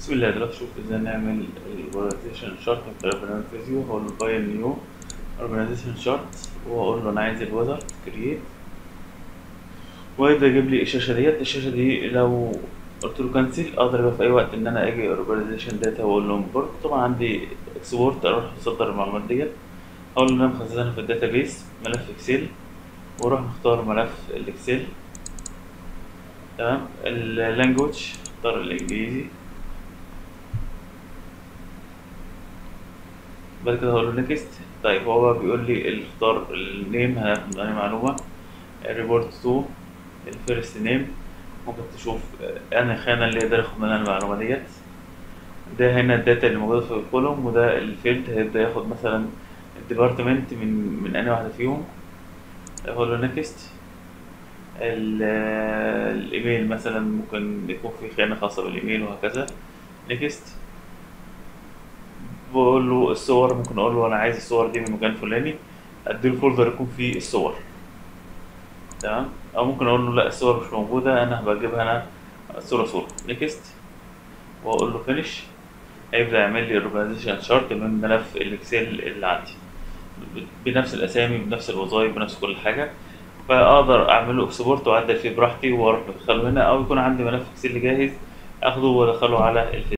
بسم الله دلوقتي شوف ازاي نعمل الاورجنايزيشن شارت من خلال برنامج فيزيو هقول له فايل نيو اورجنايزيشن شارت واقول له انا عايز الويزر كرييت ويبدا يجيب لي الشاشه ديت الشاشه دي لو قلت له كنسل اقدر بقى في اي وقت ان انا اجي اورجنايزيشن داتا واقول له امبورت طبعا عندي اكسبورت اروح اصدر المعلومات ديت اقول له ان انا مخزنها في الداتابيس ملف اكسل واروح مختار ملف الاكسل تمام اللانجوج اختار الانجليزي بعد كده هقول له نيكست طيب هو بقى بيقول لي ال- اختار النيم هناخد انهي معلومه ريبورت تو الفيرست نيم ممكن تشوف انهي خانه اللي يقدر ياخد منها المعلومه ديت ده هنا الداتا اللي موجوده في الكولوم وده الفيلد هيبدا ياخد مثلا الديبارتمنت من من انهي واحده فيهم اقول له نيكست الايميل مثلا ممكن يكون في خانه خاصه بالايميل وهكذا نيكست بقول له الصور ممكن اقول له انا عايز الصور دي من مكان فلاني اديله فولدر يكون فيه الصور تمام او ممكن اقول له لا الصور مش موجوده انا هبقى اجيبها انا صوره صوره نيكست واقول له فينيش هيبدا يعمل لي اورجانيزيشن شارت من ملف الاكسل اللي عندي بنفس الاسامي بنفس الوظائف بنفس كل حاجه فاقدر اعمل له اكسبورت واعدل فيه براحتي واروح مدخله هنا او يكون عندي ملف اكسل جاهز اخده وادخله على الفيس